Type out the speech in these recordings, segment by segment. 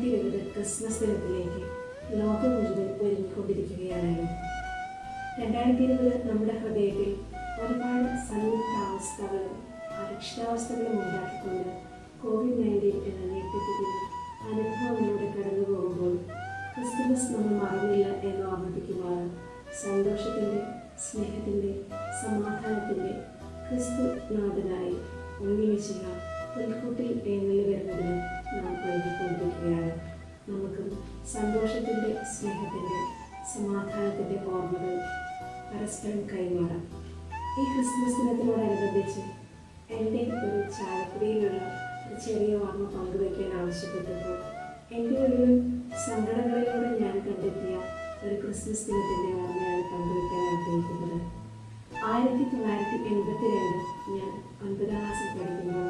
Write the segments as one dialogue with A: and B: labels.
A: ഇരുപത് ക്രിസ്മസ് ദിനത്തിലേക്ക് ലോകം മുഴുവൻ ഒരുങ്ങിക്കൊണ്ടിരിക്കുകയാണല്ലോ രണ്ടായിരത്തി ഇരുപത് നമ്മുടെ ഹൃദയത്തിൽ ഒരുപാട് സംയുക്താവസ്ഥകളും അരക്ഷിതാവസ്ഥകളും ഉണ്ടാക്കിക്കൊണ്ട് കോവിഡ് നയൻറ്റീൻ എന്ന ഞെട്ടിപ്പിക്കുന്ന അനുഭവങ്ങളിലൂടെ കടന്നു പോകുമ്പോൾ ക്രിസ്തുമസ് നമ്മൾ മറന്നില്ല എന്ന് ഓർമ്മിപ്പിക്കുവാൻ സന്തോഷത്തിൻ്റെ സ്നേഹത്തിൻ്റെ സമാധാനത്തിൻ്റെ ക്രിസ്തു നാഥനായി ഉണ്ണിമിശിക പുൽക്കൂട്ടിൽ എഴുന്നള്ളി വരുന്നതിന് നാം വൈകിക്കൊണ്ടിരിക്കുകയാണ് നമുക്കും സന്തോഷത്തിൻ്റെ സ്നേഹത്തിൻ്റെ സമാധാനത്തിൻ്റെ ഓർമ്മകൾ പരസ്പരം കൈമാറാം ഈ ക്രിസ്മസ് ദിനത്തിനോടനുബന്ധിച്ച് എൻ്റെ ഒരു ചാലക്കുടിയിലുള്ള ഒരു ചെറിയ ഓർമ്മ പങ്കുവയ്ക്കാൻ ആവശ്യപ്പെട്ടപ്പോൾ എൻ്റെ ഒരു സങ്കടങ്ങളിലൂടെ ഞാൻ കണ്ടെത്തിയ ഒരു ക്രിസ്മസ് ദിനത്തിൻ്റെ ഓർമ്മയാണ് പങ്കുവയ്ക്കാൻ ആഗ്രഹിക്കുന്നത് ആയിരത്തി തൊള്ളായിരത്തി എൺപത്തി രണ്ട് ഞാൻ ഒൻപതാം ക്ലാസ്സിൽ പഠിക്കുമ്പോൾ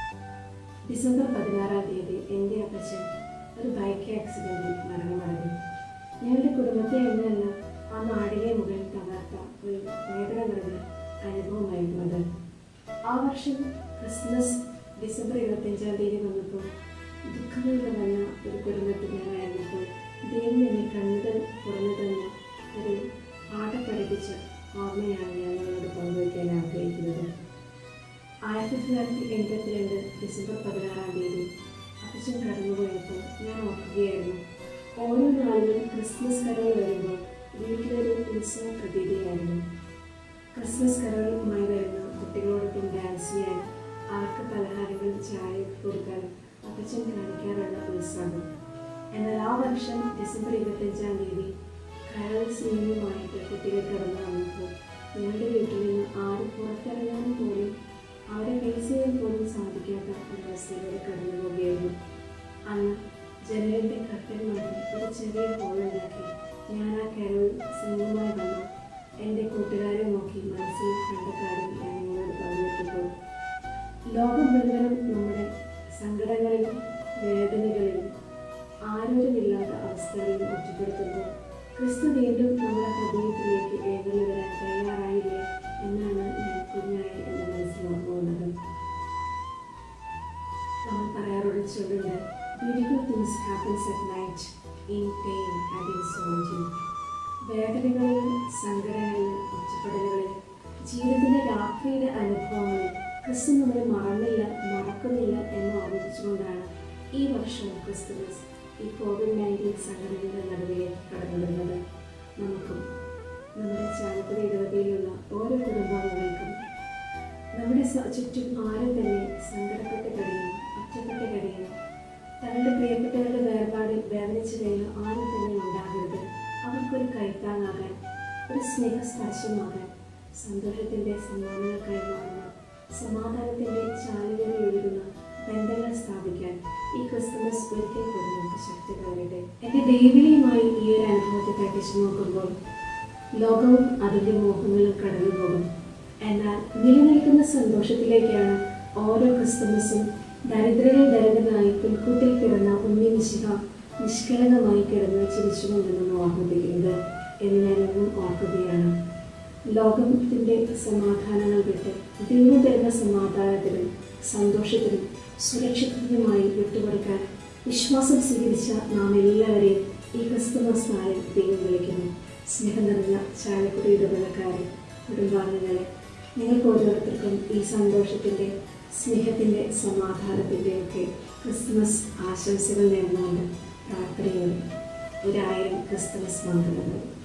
A: ഡിസംബർ പതിനാറാം തീയതി എൻ്റെ അപ്പച്ചൻ ഒരു ബൈക്ക് ആക്സിഡൻറ്റിൽ മരണമടഞ്ഞു ഞങ്ങളുടെ കുടുംബത്തെ എന്നല്ല ആ നാടിനെ മുഴുവൻ തകർത്ത ഒരു വേദന നിറഞ്ഞ അനുഭവമായിരുന്നു അത് ആ വർഷം ക്രിസ്മസ് ഡിസംബർ ഇരുപത്തഞ്ചാം തീയതി വന്നപ്പോൾ ദുഃഖങ്ങൾ നിറഞ്ഞ ഒരു കുടുംബത്തിൽ ഞാനായിരുന്നപ്പോൾ ദൈവം എന്നെ കണ്ണുകൾ തുറന്നു തന്ന ഒരു പാഠം പഠിപ്പിച്ച ഓർമ്മയാണ് ഞാൻ നിങ്ങളോട് പങ്കുവയ്ക്കാൻ ആഗ്രഹിക്കുന്നത് ആയിരത്തി തൊള്ളായിരത്തി എൺപത്തിരണ്ട് ഡിസംബർ പതിനാറാം തീയതി അപ്പച്ചൻ കടന്നുപോയപ്പോൾ ഞാൻ ഓർക്കുകയായിരുന്നു ഓരോ നാളിലും ക്രിസ്മസ് കരോൾ വരുമ്പോൾ വീട്ടിലൊരു ഉത്സവ പ്രതീതിയായിരുന്നു ക്രിസ്മസ് കരോളുമായി വരുന്ന കുട്ടികളോടൊപ്പം ഡാൻസ് ചെയ്യാൻ അവർക്ക് പലഹാരങ്ങൾ ചായ കൊടുക്കാൻ അപ്പച്ചൻ കാണിക്കാറുള്ള ഉത്സാഹം എന്നാൽ ആ വർഷം ഡിസംബർ ഇരുപത്തഞ്ചാം തീയതി കരോൾ സിനിമയുമായിട്ട് കുട്ടികൾ കടന്നു വന്നപ്പോൾ ഞങ്ങളുടെ വീട്ടിൽ നിന്ന് ആരും പുറത്തിറങ്ങാൻ പോലും അവരെ ഫേസ് ചെയ്യാൻ പോലും സാധിക്കാത്ത ഒരവസ്ഥയിലൂടെ കടന്നു പോവുകയായിരുന്നു അന്ന് ജനലിൻ്റെ കട്ടൻ മാറ്റി ഒരു ചെറിയ ഹോളുണ്ടാക്കി ഞാൻ ആ കരോൾ സിനിമയുമായി വന്നു എൻ്റെ കൂട്ടുകാരെ നോക്കി മനസ്സിൽ കണ്ട കാര്യം ഞാൻ നിങ്ങളോട് പങ്കുവെക്കുമ്പോൾ ലോകം മുഴുവനും നമ്മുടെ സങ്കടങ്ങളിലും വേദനകളിലും ആരോരുമില്ലാത്ത അവസ്ഥകളിലും ഒറ്റപ്പെടുത്തുമ്പോൾ ക്രിസ്തു വീണ്ടും നമ്മുടെ ഹൃദയത്തിലേക്ക് എഴുന്നള്ളി വരാൻ തയ്യാറായില്ലേ എന്നാണ് ഞാൻ കുഞ്ഞായി എൻ്റെ മനസ്സിൽ ഓർമ്മ വന്നത് നമ്മൾ പറയാറുള്ള ചൊല്ലുണ്ട് beautiful things happens at night in pain and in soldiering വേദനകളിലും സങ്കടങ്ങളിലും ഒറ്റപ്പെടലുകളിലും ജീവിതത്തിൻ്റെ രാത്രിയുടെ അനുഭവങ്ങളിൽ ക്രിസ്തു നമ്മളെ മറന്നില്ല മറക്കുന്നില്ല എന്ന് ഓർമ്മിപ്പിച്ചുകൊണ്ടാണ് ഈ വർഷം ക്രിസ്തുമസ് ഈ കോവിഡ് നയൻറ്റീൻ സംഘടനയുടെ നടുവിലേക്ക് കടന്നു വരുന്നത് നമുക്കും നമ്മുടെ ചാലക്കുടി ഇടവകയിലുള്ള ഓരോ കുടുംബാംഗങ്ങൾക്കും നമ്മുടെ സ- ചുറ്റും ആരും തന്നെ സങ്കടപ്പെട്ട് കഴിയുന്നു ഒറ്റപ്പെട്ട് കഴിയുന്നു തങ്ങളുടെ പ്രിയപ്പെട്ടവരുടെ വേർപാടിൽ വേദനിച്ചു കഴിയുന്ന ആരും തന്നെ ഉണ്ടാകരുത് അവർക്കൊരു കൈത്താങ്ങാകാൻ ഒരു സ്നേഹസ്പർശമാകാൻ സന്തോഷത്തിൻ്റെ സമ്മാനങ്ങൾ കൈമാറുന്ന സമാധാനത്തിൻ്റെ ചാലികളിൽ ഒഴുകുന്ന ബന്ധങ്ങൾ സ്ഥാപിക്കാൻ ഈ ക്രിസ്തുമസ് ഒരിക്കൽ കൂടി നമുക്ക് ശക്തി പകരട്ടെ എൻ്റെ ദൈവീയമായി ഈ ഒരു അനുഭവത്തെ പഠിച്ചു നോക്കുമ്പോൾ ലോകവും അതിൻ്റെ മോഹങ്ങളും കടന്നു പോകും എന്നാൽ നിലനിൽക്കുന്ന സന്തോഷത്തിലേക്കാണ് ഓരോ ക്രിസ്തുമസും ദരിദ്രരെ ദരിദ്രനായി പുൽക്കൂട്ടിൽ പിറന്ന ഉണ്ണി നിശിക നിഷ്കളങ്കമായി കിടന്ന് ചിരിച്ചുകൊണ്ടെന്ന് ഓർമ്മിപ്പിക്കുന്നത് എന്ന് ഞാൻ എന്നും ഓർക്കുകയാണ് ലോകത്തിൻ്റെ സമാധാനങ്ങൾ വിട്ട് ദൈവം തരുന്ന സമാധാനത്തിനും സന്തോഷത്തിനും സുരക്ഷിതത്തിനുമായി വിട്ടുകൊടുക്കാൻ വിശ്വാസം സ്വീകരിച്ച നാം എല്ലാവരെയും ഈ ക്രിസ്തുമസ് നാളിൽ ദൈവം വിളിക്കുന്നു സ്നേഹം നിറഞ്ഞ ചാലക്കുടി ഇടവേളക്കാരെ കുടുംബാംഗങ്ങളെ നിങ്ങൾക്ക് ഓരോരുത്തർക്കും ഈ സന്തോഷത്തിൻ്റെ സ്നേഹത്തിൻ്റെ സമാധാനത്തിൻ്റെ ഒക്കെ ക്രിസ്തുമസ് ആശംസകൾ നേർന്നുകൊണ്ട് പ്രാർത്ഥനയോടെ ഒരായിരം ക്രിസ്തുമസ് മംഗളങ്ങൾ